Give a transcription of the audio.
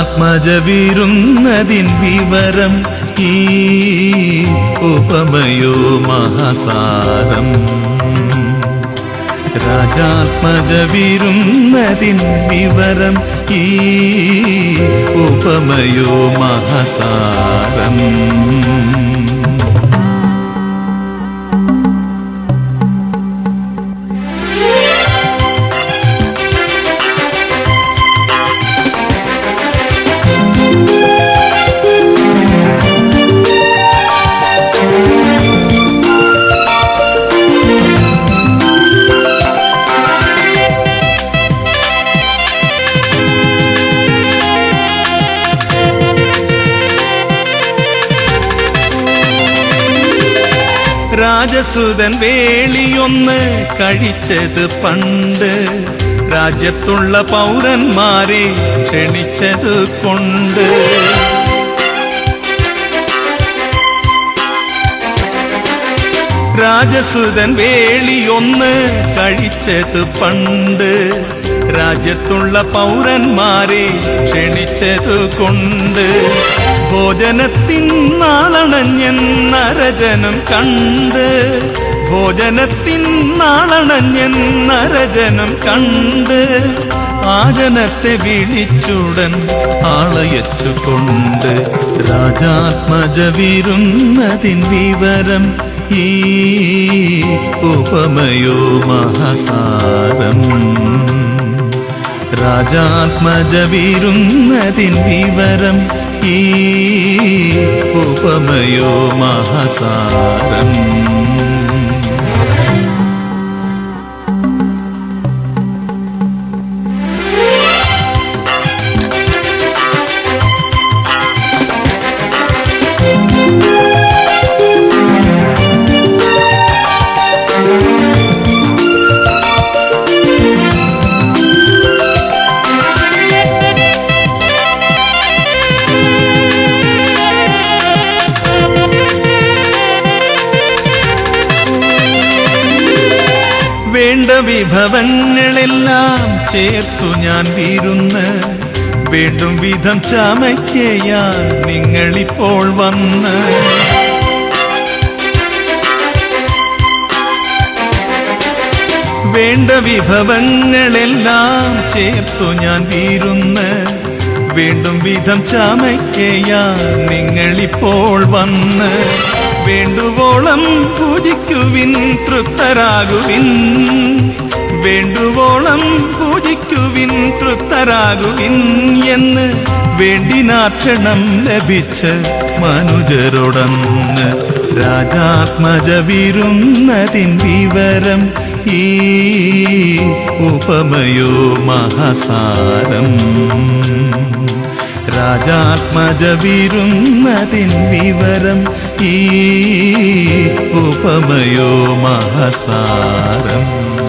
രാജാത്മജ വീരുന്നതിൻ വിവരം ഈ ഉപമയോ മഹാസാരം രാജാത്മജ വീരുന്നതിൻ വിവരം ഈ ഉപമയോ മഹാസാരം രാജസുതൻ വേളിയൊന്ന് കഴിച്ചത് പണ്ട് രാജ്യത്തുള്ള പൗരന്മാരെ ക്ഷണിച്ചത് കൊണ്ട് രാജസുതൻ വേളിയൊന്ന് കഴിച്ചത് പണ്ട് രാജ്യത്തുള്ള പൗരന്മാരെ ക്ഷണിച്ചത് കൊണ്ട് ഭോജനത്തിൻ നാളണഞ്ഞെന്നരജനം കണ്ട് ഭോജനത്തിൻ നാളണഞ്ഞെന്നരജനം കണ്ട് ആജനത്തെ വിളിച്ചുടൻ ആളയച്ചുകൊണ്ട് രാജാത്മജ വീരുന്നതിൻ വിവരം ഈ ഉപമയോ മഹാസാരം രാജാത്മജ വീരുന്നതിൻ വിവരം ഈ ഉപമയോ മഹാസാരം വേണ്ട വിഭവങ്ങളെല്ലാം ചേർത്തു ഞാൻ വീരുന്ന് വേണ്ടും വിധം ചമയ്ക്കയാൽ നിങ്ങളിപ്പോൾ വന്ന് വേണ്ട വിഭവങ്ങളെല്ലാം ചേർത്തു ഞാൻ വീരുന്ന് വേണ്ടും വിധം ചമയ്ക്കയാൽ നിങ്ങളിപ്പോൾ വന്ന് വേണ്ടുവോളം പൂജിക്കുവിൻ തൃപ്തരാകുവിൻ വേണ്ടുവോളം പൂജിക്കുവിൻ തൃപ്തരാകുവിൻ എന്ന് വേണ്ടിനാക്ഷണം ലഭിച്ച് മനുജരോടന്ന് രാജാത്മജ വീരുന്നതിൻ വിവരം ഈ ഉപമയോ മഹാസാരം രാജാത്മജ വീരുന്നതിൻ വിവരം ഈ ഉപമയോ മഹാസാരം